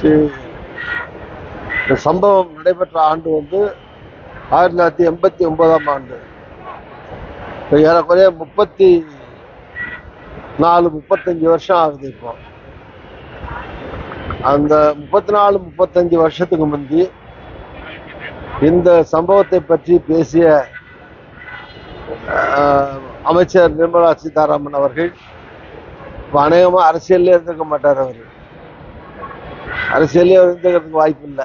சரி. இந்த சம்பவம் நடைபெற்ற ஆண்டு வந்து ஆயிரத்தி தொள்ளாயிரத்தி எண்பத்தி ஒன்பதாம் ஆண்டு இப்போ ஏறக்குறைய முப்பத்தி நாலு முப்பத்தஞ்சு வருஷம் ஆகுது இப்போ அந்த முப்பத்தி நாலு முப்பத்தஞ்சு வருஷத்துக்கு முந்தி இந்த சம்பவத்தை பற்றி பேசிய ஆஹ், அமைச்சர் நிர்மலா சீதாராமன் அவர்கள் இப்ப அநேகமா அரசியல்லே இருந்திருக்க மாட்டார் அவர் அரசியல்லே அவர் இருந்துக்கிறதுக்கு வாய்ப்பு இல்லை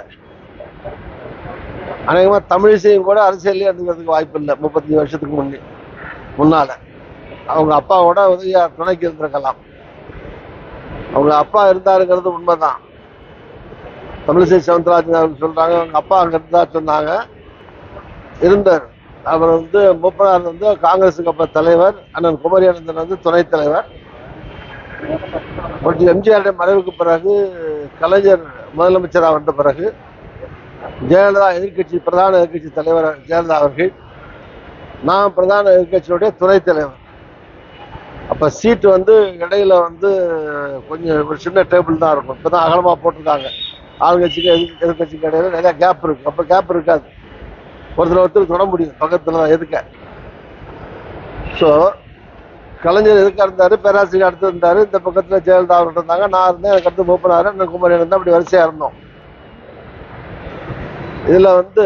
அநேகமா தமிழிசையும் கூட அரசியல்லே இருந்துக்கிறதுக்கு வாய்ப்பு இல்லை முப்பத்தஞ்சு வருஷத்துக்கு முன்னே முன்னால அவங்க அப்பாவோட உதவியா துணைக்கு இருந்திருக்கலாம் அவங்க அப்பா இருந்தாருங்கிறது உண்மைதான் தமிழிசை சவுந்தரராஜன் அவர்கள் சொல்றாங்க அவங்க அப்பா அங்க இருந்தா சொன்னாங்க இருந்தார் அவர் வந்து மூப்பனார் வந்து காங்கிரஸுக்கு அப்ப தலைவர் அண்ணன் குமரியானந்தன் வந்து துணைத் தலைவர் கொஞ்சம் எம்ஜிஆருடைய மறைவுக்கு பிறகு கலைஞர் முதலமைச்சராக வந்த பிறகு ஜெயலலிதா எதிர்க்கட்சி பிரதான எதிர்க்கட்சி தலைவர் ஜெயலலிதா அவர்கள் நான் பிரதான எதிர்க்கட்சியுடைய துணைத் தலைவர் அப்ப சீட்டு வந்து இடையில வந்து கொஞ்சம் ஒரு சின்ன டேபிள் தான் இருக்கும் இப்பதான் அகலமா போட்டிருக்காங்க ஆளுங்கட்சிக்கு எதிர் எதிர்கட்சிக்கு இடையில நிறைய கேப் இருக்கு அப்ப கேப் இருக்காது ஒருத்தர் ஒருத்தர் தொட முடியும் பக்கத்துல தான் எதுக்க ஸோ கலைஞர் எதுக்கா இருந்தாரு பேராசிரியர் அடுத்து இருந்தாரு இந்த பக்கத்துல ஜெயலலிதா அவர்கள் இருந்தாங்க நான் இருந்தேன் எனக்கு அடுத்து மூப்பனாரு அண்ணன் குமாரி இருந்தா அப்படி வரிசையா இருந்தோம் இதுல வந்து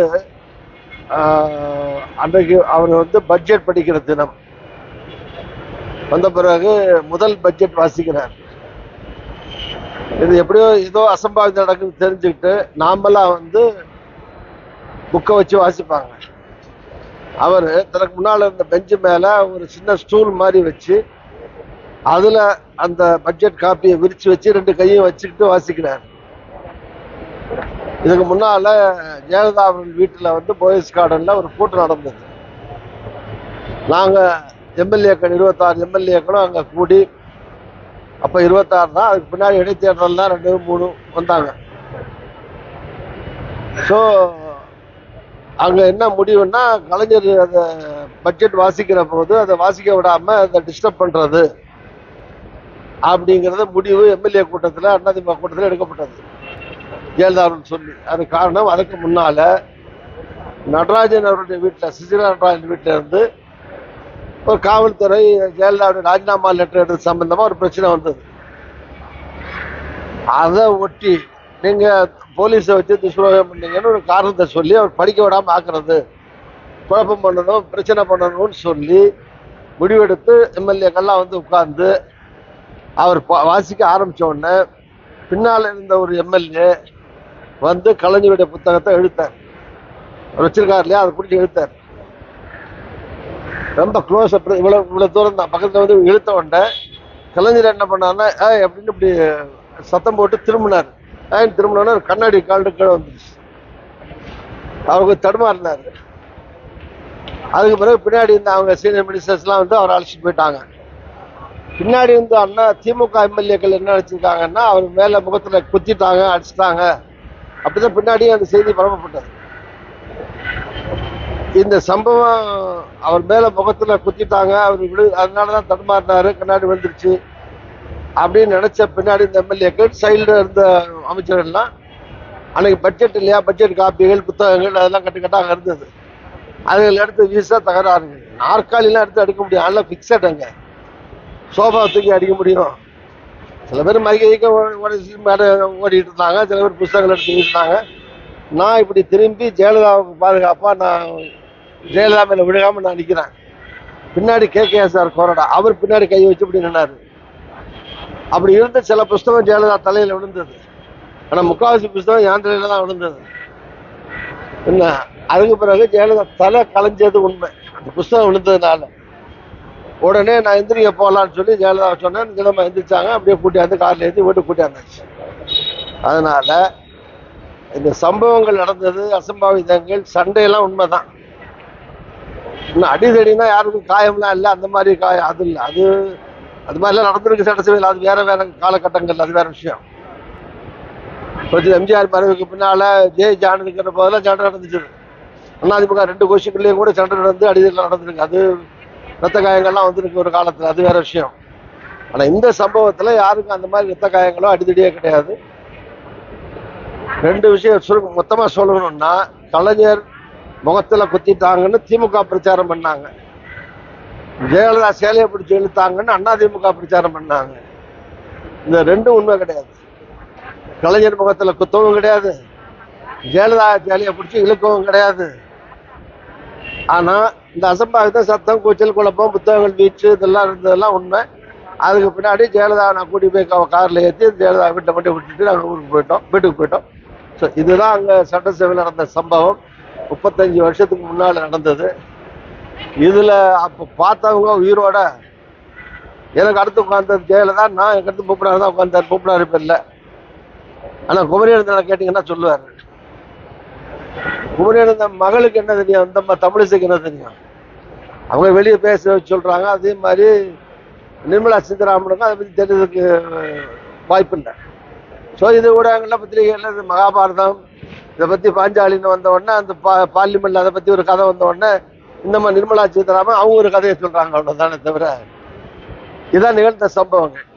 ஆஹ், அன்றைக்கு அவர் வந்து பட்ஜெட் படிக்கிற தினம் வந்த பிறகு முதல் பட்ஜெட் வாசிக்கிறார் இது எப்படியோ ஏதோ அசம்பாவிதம் நடக்குது தெரிஞ்சுக்கிட்டு நாமெல்லாம் வந்து புக்கை வச்சு வாசிப்பாங்க அவர் தனக்கு முன்னால இருந்த பெஞ்சு மேல ஒரு சின்ன ஸ்டூல் மாதிரி வச்சு அதுல அந்த பட்ஜெட் காப்பியை விரிச்சு வச்சு ரெண்டு கையும் வச்சுக்கிட்டு வாசிக்கிறார் இதுக்கு முன்னால ஜெயலலிதா அவர்கள் வீட்டுல வந்து போயஸ் கார்டன்ல ஒரு கூட்டம் நடந்தது நாங்க எம்எல்ஏக்கள் இருபத்தாறு எம்எல்ஏக்களும் அங்க கூடி அப்ப இருபத்தாறு தான் அதுக்கு பின்னாடி இடைத்தேர்தல் தான் ரெண்டு மூணு வந்தாங்க ஸோ அங்க என்ன முடிவுன்னா கலைஞர் அந்த பட்ஜெட் வாசிக்கிற போது அதை வாசிக்க விடாம அதை டிஸ்டர்ப் பண்றது அப்படிங்கறது முடிவு எம்எல்ஏ கூட்டத்தில் அதிமுக கூட்டத்தில் எடுக்கப்பட்டது ஜெயலலிதா அவர்கள் சொல்லி அது காரணம் அதுக்கு முன்னால நடராஜன் அவருடைய வீட்டில் சுசிலா நடராஜன் வீட்டில் இருந்து ஒரு காவல்துறை ஜெயலலிதாவுடைய ராஜினாமா லெட்டர் எடுத்து சம்பந்தமா ஒரு பிரச்சனை வந்தது அதை ஒட்டி நீங்க போலீஸை வச்சு துஷ்பிரயோகம் பண்ணீங்கன்னு ஒரு காரணத்தை சொல்லி அவர் படிக்க விடாம ஆக்குறது குழப்பம் பண்ணணும் பிரச்சனை பண்ணணும்னு சொல்லி முடிவெடுத்து எம்எல்ஏக்கள்லாம் வந்து உட்கார்ந்து அவர் பா- வாசிக்க ஆரம்பிச்ச உடனே பின்னால் இருந்த ஒரு எம்எல்ஏ வந்து கலைஞருடைய புத்தகத்தை இழுத்தார் அவர் வச்சிருக்காரு இல்லையா அதை பிடிச்சி இழுத்தார் ரொம்ப க்ளோஸ் அப்படி இவ்வளவு இவ்வளவு தூரம் தான் பக்கத்துல வந்து இழுத்த உடனே கலைஞர் என்ன பண்ணாருன்னா ஏய் அப்படின்னு இப்படி சத்தம் போட்டு திரும்பினார் ஏன் திரும்பினோடனே ஒரு கண்ணாடி கால்டு கீழே வந்துருச்சு அவருக்கு தடுமாறினாரு அதுக்கு பிறகு பின்னாடி இருந்த அவங்க சீனியர் மினிஸ்டர்ஸ்லாம் வந்து அவரை அழைச்சிட்டு போயிட்டாங்க பின்னாடி வந்து அண்ணா திமுக எம்எல்ஏக்கள் என்ன நினைச்சிருக்காங்கன்னா அவர் மேல முகத்துல குத்திட்டாங்க அடிச்சிட்டாங்க அப்படிதான் பின்னாடியே அந்த செய்தி பரப்பப்பட்டது இந்த சம்பவம் அவர் மேல முகத்துல குத்திட்டாங்க அவர் விழு அதனாலதான் தடுமாறினாரு கண்ணாடி வந்துருச்சு அப்படின்னு நினைச்ச பின்னாடி இந்த எம்எல்ஏக்கள் சைடுல இருந்த அமைச்சர்கள்லாம் அன்னைக்கு பட்ஜெட் இல்லையா பட்ஜெட் காப்பிகள் புத்தகங்கள் அதெல்லாம் கட்டுக்கட்டாக இருந்தது அதுகள் எடுத்து வீசா தகராறுகள் நாற்காலிலாம் எடுத்து எடுக்க முடியும் அதெல்லாம் ஃபிக்ஸட் அங்க சோஃபா தூக்கி அடிக்க முடியும் சில பேர் மைக்க உடச்சி மேலே ஓடிட்டு இருந்தாங்க சில பேர் புஸ்தகங்கள் எடுத்து வீசினாங்க நான் இப்படி திரும்பி ஜெயலலிதாவுக்கு பாதுகாப்பா நான் ஜெயலலிதா மேல விழுகாம நான் நிக்கிறேன் பின்னாடி கே கே சார் கொறடா அவர் பின்னாடி கை வச்சு இப்படி நின்னாரு அப்படி இருந்த சில புஸ்தகம் ஜெயலலிதா தலையில விழுந்தது ஆனா முக்காவாசி புஸ்தகம் என் தலையில தான் விழுந்தது என்ன அதுக்கு பிறகு ஜெயலலிதா தலை கலைஞ்சது உண்மை அந்த புஸ்தகம் விழுந்ததுனால உடனே நான் எந்திரிக்க போகலான்னு சொல்லி ஜெயலலிதா சொன்னேன் தினமா எந்திரிச்சாங்க அப்படியே கூட்டியாந்து கார்ல ஏற்றி வீட்டுக்கு கூட்டியாந்தாச்சு அதனால இந்த சம்பவங்கள் நடந்தது அசம்பாவிதங்கள் சண்டையெல்லாம் உண்மைதான் இன்னும் அடிதடினா யாருக்கும் காயம்லாம் இல்லை அந்த மாதிரி காயம் அது இல்லை அது அது மாதிரிலாம் நடந்திருக்கு சட்டசபையில் அது வேற வேற காலகட்டங்கள் அது வேற விஷயம் கொஞ்சம் எம்ஜிஆர் மறைவுக்கு பின்னால ஜெய் ஜான் இருக்கிற போதெல்லாம் சண்டை நடந்துச்சு அதிமுக ரெண்டு கோஷிக்குள்ளேயும் கூட சண்டை நடந்து அடிதடிலாம் நடந்திருக்கு அது ரத்த காயங்கள்லாம் வந்திருக்கு ஒரு காலத்துல அது வேற விஷயம் ஆனா இந்த சம்பவத்துல யாருக்கும் அந்த மாதிரி ரத்த காயங்களோ அடிதடியோ கிடையாது ரெண்டு விஷயம் சுருக்க மொத்தமா சொல்லணும்னா கலைஞர் முகத்துல குத்திட்டாங்கன்னு திமுக பிரச்சாரம் பண்ணாங்க ஜெயலலிதா சேலையை பிடிச்சி இழுத்தாங்கன்னு அதிமுக பிரச்சாரம் பண்ணாங்க இந்த ரெண்டும் உண்மை கிடையாது கலைஞர் முகத்துல குத்தவும் கிடையாது ஜெயலலிதா சேலையை பிடிச்சி இழுக்கவும் கிடையாது ஆனா இந்த அசம்பாவித சத்தம் கூச்சல் குழப்பம் புத்தகங்கள் வீச்சு இதெல்லாம் இருந்ததெல்லாம் உண்மை அதுக்கு பின்னாடி ஜெயலலிதா நான் கூட்டி போய் கா- கார்ல ஏற்றி ஜெயலலிதா வீட்டை மட்டும் விட்டுட்டு நாங்கள் ஊருக்கு போயிட்டோம் வீட்டுக்கு போயிட்டோம் ஸோ இதுதான் அங்கே சட்டசபையில் நடந்த சம்பவம் முப்பத்தஞ்சு வருஷத்துக்கு முன்னால் நடந்தது இதில் அப்போ பார்த்தவங்க உயிரோட எனக்கு அடுத்து உட்காந்தது ஜெயலலிதா நான் எனக்கு அடுத்து மூப்பனார் தான் உட்காந்தார் மூப்பனார் இப்போ இல்லை ஆனால் குமரியனந்தனை கேட்டிங்கன்னா சொல்லுவார் குமரியனந்தன் மகளுக்கு என்ன தெரியும் இந்த ம- தமிழிசைக்கு என்ன தெரியும் அவங்க வெளியே பேச வச்சு சொல்றாங்க அதே மாதிரி நிர்மலா சீதாராமனுக்கும் அதை பற்றி தெரிஞ்சதுக்கு வாய்ப்பு இல்லை ஸோ இது ஊடகங்கள்ல பத்திரிகைகள்ல இது மகாபாரதம் இதை பற்றி பாஞ்சாலின்னு வந்த உடனே அந்த பா பார்லிமெண்ட்ல அதை பற்றி ஒரு கதை வந்த உடனே இந்த மாதிரி நிர்மலா சீதாராமன் அவங்க ஒரு கதையை சொல்றாங்க அவ்வளோதானே தவிர இதான் நிகழ்ந்த சம்பவங்கள்